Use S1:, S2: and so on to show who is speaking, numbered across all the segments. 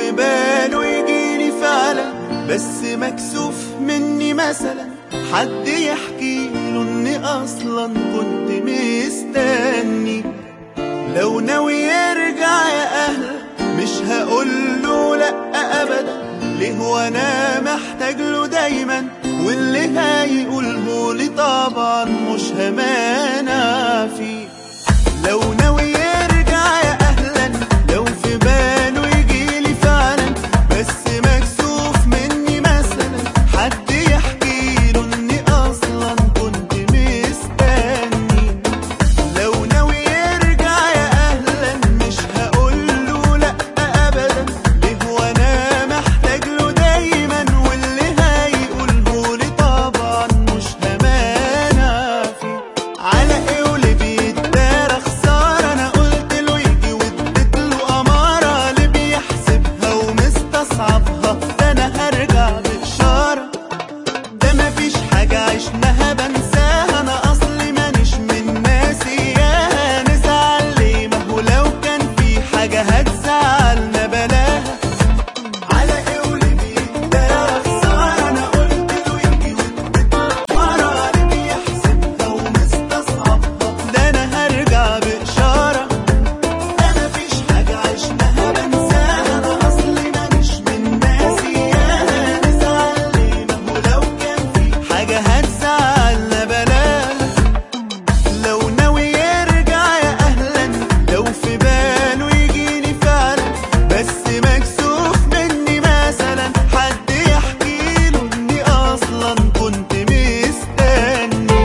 S1: في باله يجيني فعلا بس مكسوف مني مثلا حد يحكي له اني اصلا كنت مستني لو ناوي يرجع يا اهلا مش هقول له لا ابدا ليه وانا محتاج له دايما واللي هيقوله لي طبعا مش همانع فيه لو ناوي يرجع يا اهلا لو في باله يجيلي فعلا بس مكسوف مني مثلا حد يحكي له اني اصلا كنت مستني لو ناوي يرجع يا اهلا مش هقول له لا ابدا ليه وانا محتاج له دايما واللي هيقوله لي طبعا مش همانع فيه على ايه واللي بيتدارى خساره انا قلت له يجي واديت له اماره اللي بيحسبها ومستصعبها ده انا هرجع باشاره ده مفيش حاجة عشناها بنساها أنا أصلي مانيش من ناس إياها نزعل ليه ما هو لو كان في حاجة هتزعلنا بلاها على إيه واللي بيتدارى خسارة أنا قلت له يجي واديت له مرة اللي بيحسبها ومستصعبها ده أنا هرجع بإشارة ده مفيش حاجة عشناها بنساها أنا أصلي مانيش من ناس إياها نزعل ليه ما هو لو كان في حاجة هتزعلنا بلاها لو ناوي يرجع يا أهلا لو في باله يجيني فعلا بس مكسوف مني مثلا حد يحكي له إني أصلا كنت مستني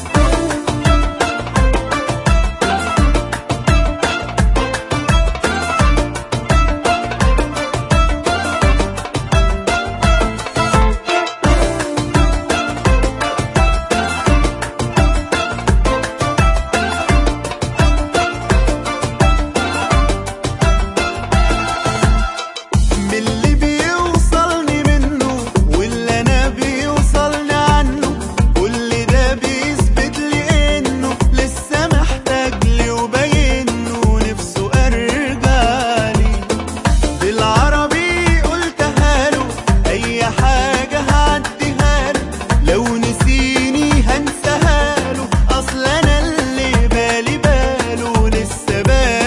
S1: من اللي بيوصلني منه واللي انا بيوصلني عنه كل ده بيثبت لي انه لسه محتاج لي وباينه نفسه ارجع لي بالعربي قلتها له اي حاجه هعديها له لو نسيني هنساها له اصل انا اللي بالي باله لسه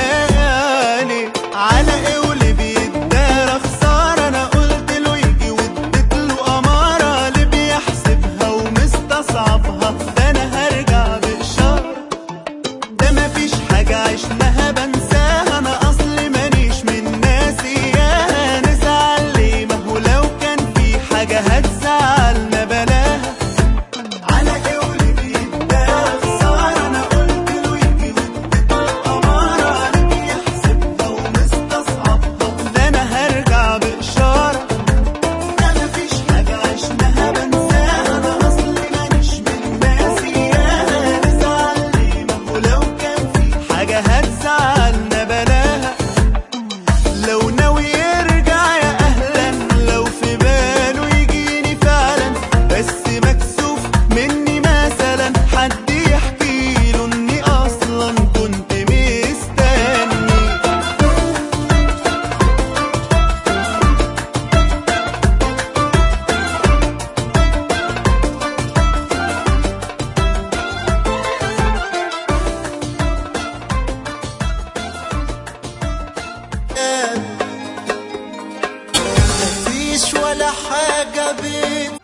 S1: بالي على ايه واللي بيتدارى خساره انا قلت له يجي واديت له اماره اللي بيحسبها ومستصعبها ده انا هرجع باشاره ده مفيش حاجة عشناها بنساها أنا أصلي مانيش من ناس إياها نزعل ليه ما هو لو كان في حاجة هتزعلنا بلاها على إيه واللي بيتدارى خسارة أنا قلت له يجي واديت له أمارة اللي بيحسبها ومستصعبها ده أنا هرجع بإشارة ده مفيش حاجة عشناها بنساها أنا أصلي مانيش من ناس إياها نزعل ليه ما هو لو كان في حاجة هتزعلنا بلاها لو ناوي يرجع يا أهلا لو في باله يجيني فعلا بس مكسوف مني مثلا حد يحكي له إني أصلا كنت مستني
S2: مفيش ولا حاجة بيت